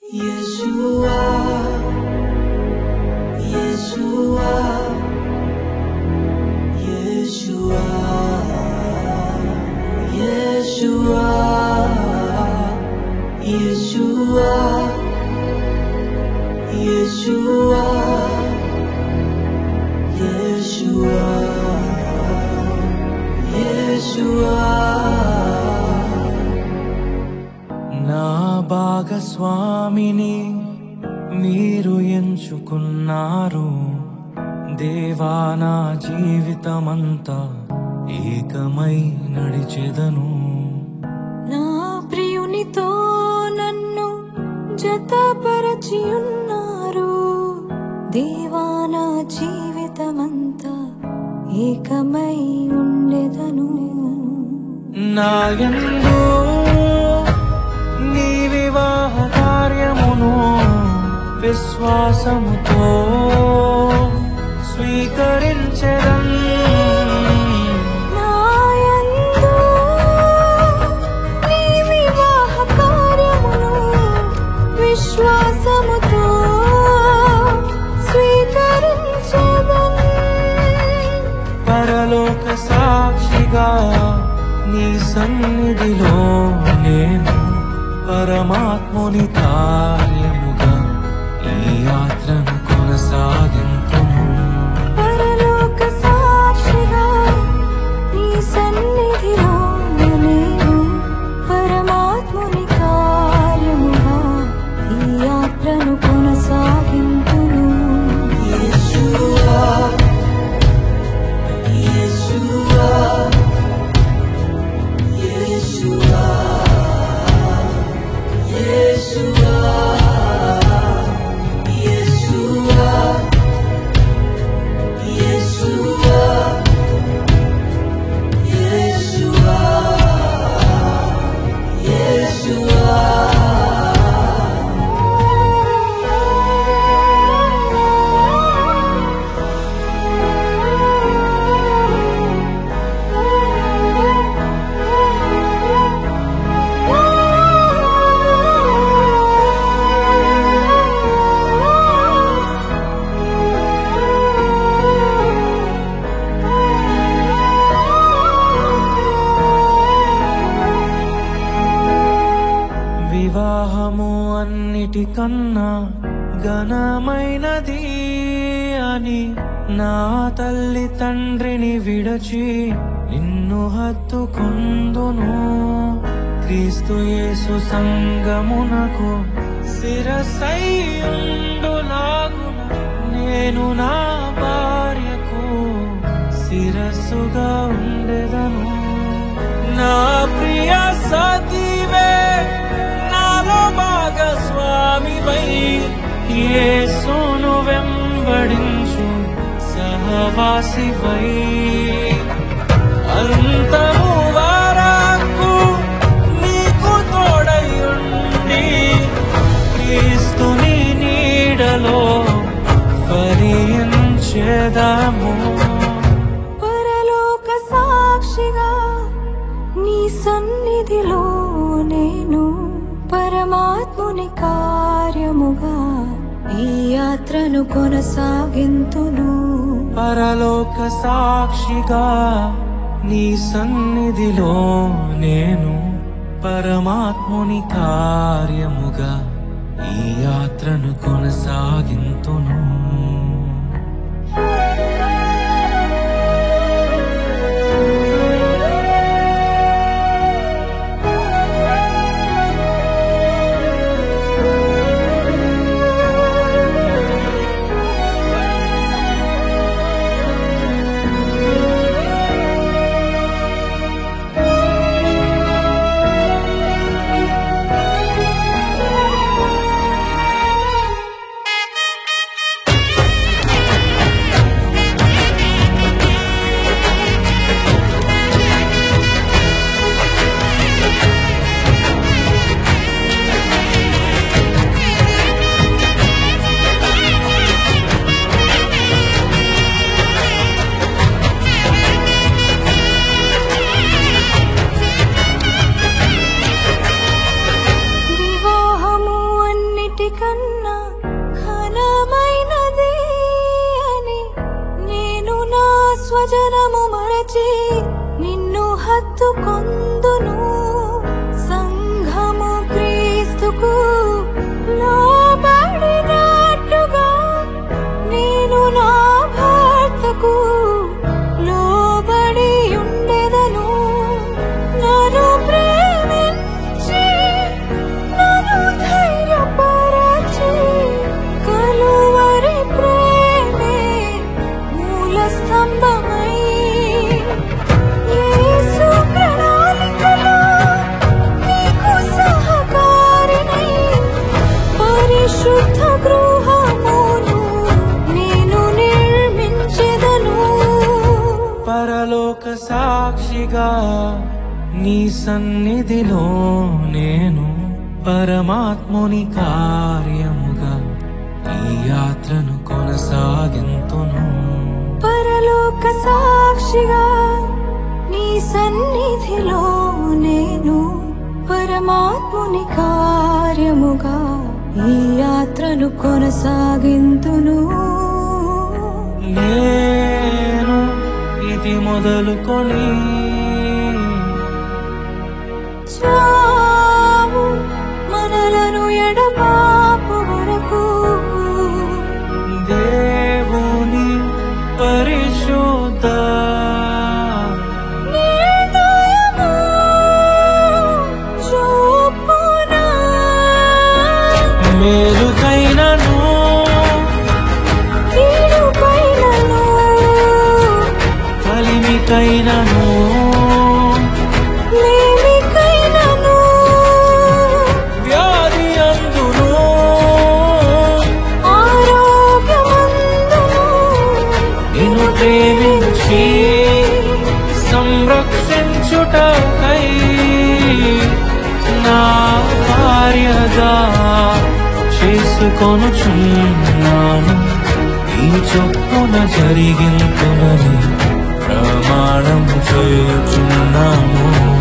Yeshua, Yeshua, Yeshua, Yeshua, Yeshua, Yeshua, Yeshua, Yeshua. నా భాగస్వామిని మీరు ఎంచుకున్నారు దేవా నా జీవితమంతా ఏకమై నడిచెదను నా ప్రియునితో నన్ను జతపరచి ఉన్నారు దేవా నా జీవితమంతా ఏకమై ఉండెదను నాయందు నీ వివాహ కార్యమును విశ్వాసముతో స్వీకరించడం నాయందు నీ వివాహ కార్యమును విశ్వాసముతో స్వీకరించెదను. పరలోక సాక్షిగా నీ సన్నిధిలో నేను పరమాత్ముని కార్యముగా ఈ యాత్రను కొనసాగింతును పరలోక సాక్షిగా నీ సన్నిధిలో నేను పరమాత్ముని కార్యముగా ఈ యాత్రను కొనసాగింతును Yeshua, Yeshua, Yeshua, Yeshua, Yeshua, Yeshua, Yeshua, Yeshua. వివాహము అన్నిటికన్నా ఘనమైనది అని నా తల్లి తండ్రిని విడచి నిన్ను హత్తుకొందును క్రీస్తు యేసు సంగమునకు శిరసైయుండులాగున నేను నా భార్యకు శిరస్సుగా ఉండెదను నా ప్రియ సతీవే నాలో భాగస్వామివై యేసును వెంబడించు సహవాసివై అంతము వారాకు నీకు తోడయుండి క్రీస్తుని నీడలో ఫలించెదము పరలోక సాక్షిగా నీ సన్నిధిలో నేను పరమాత్ముని కార్యముగా ఈ యాత్రను కొనసాగింతును పరలోక సాక్షిగా నీ సన్నిధిలో నేను పరమాత్ముని కార్యముగా ఈ యాత్రను కొనసాగింతును Thank నీ సన్నిధిలో నేను పరమాత్ముని కార్యముగా ఈ యాత్రను కొనసాగింతును పరలోక సాక్షిగా నీ సన్నిధిలో నేను పరమాత్ముని కార్యముగా ఈ యాత్రను కొనసాగింతును నేను ఇది మొదలుకొని చావు మనలను ఎడబాపు వరకు దేవుని పరిశుద్ధ నిర్ణయము చూపునా మేలుకైనను కీడుపైనను కలిమికైనను లేమికైనను వ్యాధి అందును ఆరోగ్యమందును నిన్ను ప్రేమించి సంరక్షించుటకై నా కార్యగా చేసుకొనుచున్నాను ఈ చొప్పున జరిగింతునని ప్రమాణం చేయుచున్నాను